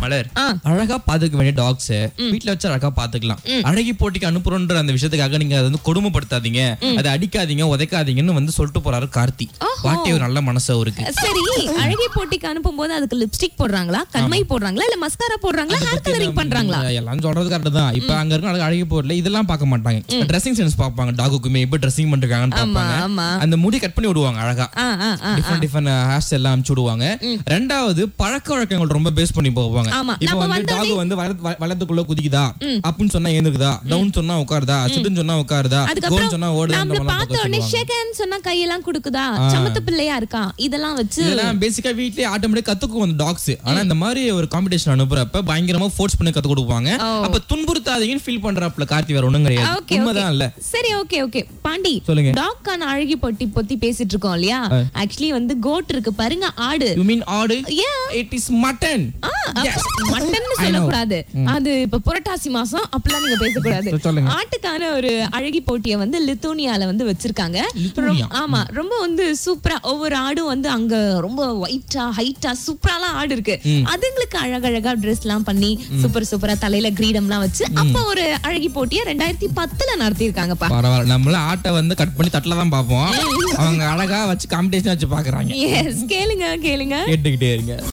மலர் ஆ. அழகா பாத்துக்க வேண்டிய டாக்ஸ் வீட்ல வச்சு அழகா பாத்துக்கலாம் அழகி போட்டிக்கு அனுப்புறோன்ற அந்த விஷயத்துக்காக நீங்க அதை வந்து கொடுமைப்படுத்தாதீங்க அதை அடிக்காதீங்க உதைக்காதீங்கன்னு வந்து சொல்லிட்டு போறாரு கார்த்தி வாட்டி ஒரு நல்ல மனசு அவருக்கு சரி அழகி போட்டிக்கு அனுப்பும் போது அதுக்கு லிப்ஸ்டிக் போடுறாங்களா கண்மை போடுறாங்களா இல்ல மஸ்காரா போடுறாங்களா ஹேர் கலரிங் பண்றாங்களா எல்லாம் சொல்றது கரெக்ட் தான் இப்ப அங்க இருக்க அழகு அழகி போடல இதெல்லாம் பார்க்க மாட்டாங்க ட்ரெஸ்ஸிங் சென்ஸ் பார்ப்பாங்க டாகுக்குமே இப்ப ட்ரெஸ்ஸிங் பண்றாங்கன்னு ஆமா பார்ப்பாங்க ஆமா அந்த முடி கட் பண்ணி விடுவாங்க அழகா ஆ, ஆ, ஆ. டிஃப்ரெண்ட் டிஃப்ரெண்ட் ஹேர் ஸ்டைல் எல்லாம் அனுப்பிச்சு விடுவாங்க ரெண்டாவது பழக்க வழக்கங்கள் ரொம்ப பேஸ் பண்ணி போவாங்க ஆமா. இப்போ நம்ம வந்து வந்தோடனே- டாக் வந்து வள- வள- வளத்துக்குள்ள குதிக்குதா அப்படின்னு சொன்னா ஏந்துக்குதா டவுன் சொன்னா உட்காருதா சிட்டுன்னு சொன்னா உட்காருதா கோன் சொன்னா அதுக்கப்புறம் ஓடுதா நம்மள பார்த்த உடனே ஷேகன் சொன்னா கையெல்லாம் கொடுக்குதா சமத்து பிள்ளையா இருக்கான் இதெல்லாம் வச்சு இதெல்லாம் பேசிக்கா வீட்லயே ஆட்டோமேட்டிக் கத்துக்கும் அந்த டாக்ஸ் ஆனா இந்த மாதிரி ஒரு காம்படிஷன் அனுப்புறப்ப பயங்கரமா ஃபோர்ஸ் பண்ணி கத்து கொடுப்பாங்க ஓ. அப்ப துன்புறுத்தாதீங்கன்னு ஃபீல் பண்றாப்ல கார்த்தி வேற ஒண்ணும் கிடையாது ஓகே உண்மைதான் இல்ல சரி ஓகே ஓகே பாண்டி சொல்லுங்க. டாக்கான அழகி பொட்டி பத்தி பேசிட்டு இருக்கோம் இல்லையா ஆக்சுவலி வந்து கோட் இருக்கு பாருங்க ஆடு யூ மீன் ஆடு Yeah. இட் இஸ் மட்டன் மட்டன்னு சொல்லக்கூடாது அது இப்ப புரட்டாசி மாசம் அப்பெல்லாம் நீங்க பேசக்கூடாது சொல்லுங்க. ஆட்டுக்கான ஒரு அழகி போட்டியை வந்து லித்தோனியால வந்து வச்சிருக்காங்க லித்தோனியா? ரொம்ப- ஆமா ரொம்ப வந்து சூப்பரா ஒவ்வொரு ஆடும் வந்து அங்க ரொம்ப ஒயிட்டா ஹைட்டா சூப்பராலாம் ஆடு இருக்கு அதுங்களுக்கு அழகழகா ட்ரெஸ் எல்லாம் பண்ணி சூப்பர் சூப்பரா தலையில கிரீடம் எல்லாம் வச்சு அப்ப ஒரு அழகி போட்டியை ரெண்டாயிரத்தி பத்துல நடத்திருக்காங்கப்பா பரவாயில்ல நம்மள ஆட்டை வந்து கட் பண்ணி தட்டில தான் பார்ப்போம் அவங்க அழகா வச்சு காம்படிஷன் வச்சு பாக்குறாங்க எஸ் கேளுங்க கேளுங்க கேட்டுக்கிட்டே இருங்க